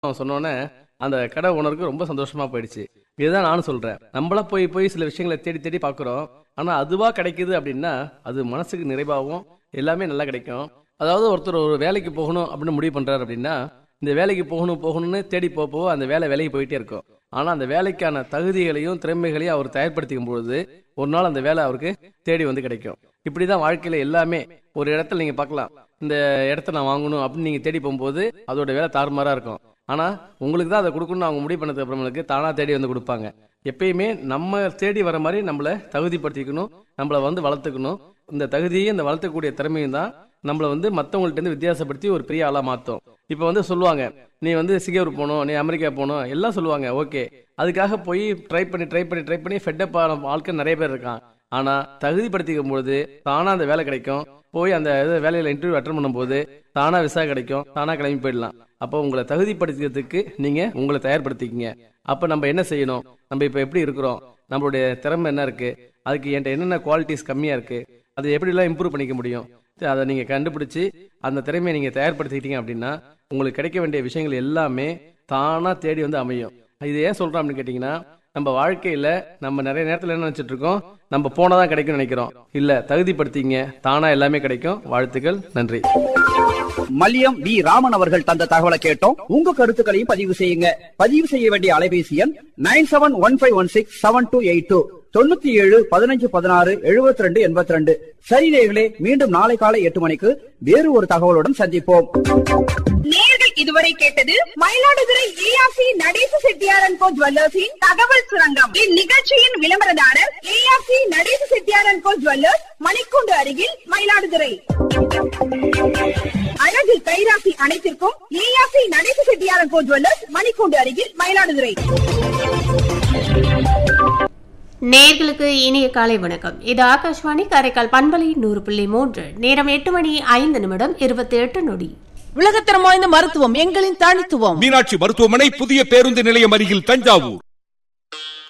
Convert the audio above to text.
சொன்னோன்னே அந்த கடை ஓனருக்கு ரொம்ப சந்தோஷமா போயிடுச்சு இதுதான் நானும் சொல்றேன் நம்மளா போய் போய் சில விஷயங்களை தேடி தேடி பார்க்குறோம் ஆனா அதுவா கிடைக்குது அப்படின்னா அது மனசுக்கு நிறைவாகவும் எல்லாமே நல்லா கிடைக்கும் அதாவது ஒருத்தர் ஒரு வேலைக்கு போகணும் அப்படின்னு முடிவு பண்றாரு அப்படின்னா இந்த வேலைக்கு போகணும் போகணும்னு தேடி போக போக அந்த வேலை வேலைக்கு போயிட்டே இருக்கும் ஆனா அந்த வேலைக்கான தகுதிகளையும் திறமைகளையும் அவர் தயார்படுத்திக்கும் பொழுது ஒரு நாள் அந்த வேலை அவருக்கு தேடி வந்து கிடைக்கும் இப்படிதான் வாழ்க்கையில எல்லாமே ஒரு இடத்துல நீங்க பார்க்கலாம் இந்த இடத்த நான் வாங்கணும் அப்படின்னு நீங்க தேடி போகும்போது அதோட வேலை தாறுமாறா இருக்கும் ஆனா உங்களுக்கு தான் அதை கொடுக்கணும்னு அவங்க முடிவு பண்ணதுக்கு அப்புறமேலுக்கு தானா தேடி வந்து கொடுப்பாங்க எப்பயுமே நம்ம தேடி வர மாதிரி நம்மளை தகுதிப்படுத்திக்கணும் நம்மளை வந்து வளர்த்துக்கணும் இந்த தகுதியும் இந்த வளர்த்தக்கூடிய திறமையும் தான் நம்மளை வந்து மற்றவங்கள்ட்ட இருந்து வித்தியாசப்படுத்தி ஒரு பெரிய ஆளா மாற்றும் இப்போ வந்து சொல்லுவாங்க நீ வந்து சிங்கப்பூர் போகணும் நீ அமெரிக்கா போகணும் எல்லாம் சொல்லுவாங்க ஓகே அதுக்காக போய் ட்ரை பண்ணி ட்ரை பண்ணி ட்ரை பண்ணி ஃபெட்டப் ஆன ஆட்கள் நிறைய பேர் இருக்கான் ஆனா தகுதிப்படுத்திக்கும் பொழுது தானா அந்த வேலை கிடைக்கும் போய் அந்த இது வேலையில இன்டர்வியூ அட்டன் பண்ணும்போது தானா விசா கிடைக்கும் தானா கிளம்பி போயிடலாம் அப்போ உங்களை தகுதிப்படுத்திக்கிறதுக்கு நீங்க உங்களை தயார்படுத்திக்கங்க அப்ப நம்ம என்ன செய்யணும் நம்ம இப்ப எப்படி இருக்கிறோம் நம்மளுடைய திறமை என்ன இருக்கு அதுக்கு என்கிட்ட என்னென்ன குவாலிட்டிஸ் கம்மியா இருக்கு அதை எப்படிலாம் இம்ப்ரூவ் பண்ணிக்க முடியும் அதை நீங்க கண்டுபிடிச்சு அந்த திறமையை நீங்க தயார்படுத்திக்கிட்டீங்க அப்படின்னா உங்களுக்கு கிடைக்க வேண்டிய விஷயங்கள் எல்லாமே தானா தேடி வந்து அமையும் இது ஏன் சொல்றோம் அப்படின்னு கேட்டீங்கன்னா நம்ம வாழ்க்கையில நம்ம நிறைய நேரத்துல என்ன நினைச்சிட்டு இருக்கோம் நம்ம போனதான் கிடைக்கும்னு நினைக்கிறோம் இல்ல தகுதிப்படுத்திங்க தானா எல்லாமே கிடைக்கும் வாழ்த்துக்கள் நன்றி மல்லியம் வி ராமன் அவர்கள் தந்த தகவலை கேட்டோம் உங்க கருத்துக்களையும் பதிவு செய்யுங்க பதிவு செய்ய வேண்டிய அலைபேசி எண் nine seven one five one six seven two eight two தொண்ணூத்தி ஏழு பதினஞ்சு பதினாறு எழுபத்தி ரெண்டு எண்பத்தி ரெண்டு சரி நேயர்களே மீண்டும் நாளை காலை எட்டு மணிக்கு வேறு ஒரு தகவலுடன் சந்திப்போம் நேர்கள் இதுவரை கேட்டது மயிலாடுதுறை ஏஆர்சி நடேச செட்டியாரன் கோ ஜுவல்லர்ஸின் தகவல் சுரங்கம் இந்நிகழ்ச்சியின் விளம்பரதாரர் ஏஆர்சி நடேச செட்டியாரன் கோ ஜுவல்லர்ஸ் மணிக்கூண்டு அருகில் மயிலாடுதுறை அழகு கைராசி அனைத்திற்கும் ஏஆர்சி நடேச செட்டியாரன் கோ ஜுவல்லர்ஸ் மணிக்கூண்டு அருகில் மயிலாடுதுறை நேர்களுக்கு இனிய காலை வணக்கம் இது ஆகாஷ்வாணி காரைக்கால் பண்பலை நூறு புள்ளி மூன்று நேரம் எட்டு மணி ஐந்து நிமிடம் இருபத்தி எட்டு நொடி உலகத்தரம் வாய்ந்த மருத்துவம் எங்களின் தனித்துவம் மீனாட்சி மருத்துவமனை புதிய பேருந்து நிலையம் அருகில் தஞ்சாவூர்